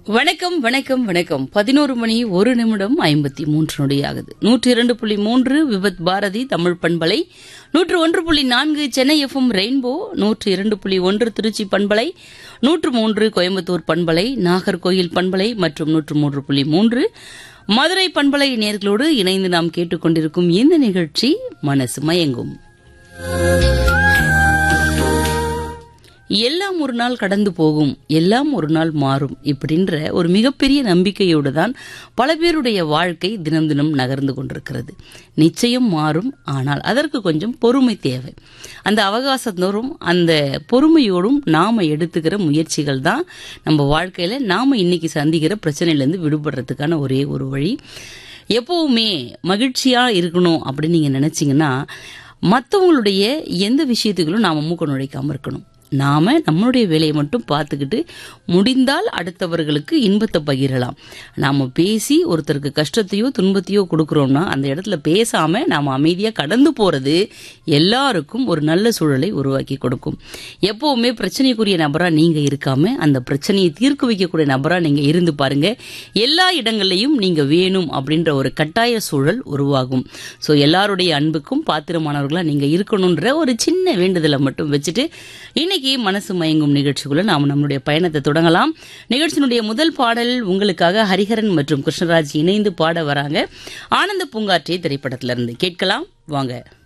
வணக்கம் வணக்கம் வணக்கம் பதினோரு மணி ஒரு நிமிடம் ஐம்பத்தி மூன்று நொடி ஆகுது நூற்றி இரண்டு புள்ளி மூன்று விபத் பாரதி தமிழ் பண்பலை நூற்று ஒன்று புள்ளி நான்கு சென்னை எஃப்எம் ரெயின்போ நூற்று இரண்டு புள்ளி ஒன்று திருச்சி பண்பலை நூற்று மூன்று கோயம்புத்தூர் பண்பலை நாகர்கோயில் பண்பலை மற்றும் நூற்று மூன்று புள்ளி மூன்று மதுரை பண்பலை நேர்களோடு இணைந்து நாம் கேட்டுக்கொண்டிருக்கும் இந்த நிகழ்ச்சி மனசு மயங்கும் எல்லாம் ஒரு நாள் கடந்து போகும் எல்லாம் ஒரு நாள் மாறும் இப்படின்ற ஒரு மிகப்பெரிய நம்பிக்கையோடு தான் பல பேருடைய வாழ்க்கை தினம் தினம் நகர்ந்து கொண்டிருக்கிறது நிச்சயம் மாறும் ஆனால் அதற்கு கொஞ்சம் பொறுமை தேவை அந்த அவகாசத்தோறும் அந்த பொறுமையோடும் நாம எடுத்துக்கிற முயற்சிகள் தான் நம்ம வாழ்க்கையில நாம இன்னைக்கு சந்திக்கிற பிரச்சனையிலேருந்து விடுபடுறதுக்கான ஒரே ஒரு வழி எப்பவுமே மகிழ்ச்சியா இருக்கணும் அப்படின்னு நீங்க நினைச்சீங்கன்னா மற்றவங்களுடைய எந்த விஷயத்துகளும் நாம மூக்க நுழைக்காம இருக்கணும் நாம நம்மளுடைய வேலையை மட்டும் பார்த்துக்கிட்டு முடிந்தால் அடுத்தவர்களுக்கு இன்பத்தை பகிரலாம் நாம பேசி ஒருத்தருக்கு கஷ்டத்தையோ துன்பத்தையோ கொடுக்கறோம்னா அந்த இடத்துல பேசாம நாம அமைதியா கடந்து போறது எல்லாருக்கும் ஒரு நல்ல சூழலை உருவாக்கி கொடுக்கும் எப்பவுமே பிரச்சனைக்குரிய நபரா நீங்க இருக்காம அந்த பிரச்சனையை தீர்க்க வைக்கக்கூடிய நபரா நீங்க இருந்து பாருங்க எல்லா இடங்கள்லையும் நீங்க வேணும் அப்படின்ற ஒரு கட்டாய சூழல் உருவாகும் ஸோ எல்லாருடைய அன்புக்கும் பாத்திரமானவர்களா நீங்க இருக்கணும்ன்ற ஒரு சின்ன வேண்டுதலை மட்டும் வச்சுட்டு இன்னைக்கு மனசு மயங்கும் நிகழ்ச்சிக்குள்ள நாம் நம்மளுடைய பயணத்தை தொடங்கலாம் நிகழ்ச்சியினுடைய முதல் பாடல் உங்களுக்காக ஹரிஹரன் மற்றும் கிருஷ்ணராஜ் இணைந்து பாட வராங்க ஆனந்த பூங்காற்றே திரைப்படத்திலிருந்து கேட்கலாம் வாங்க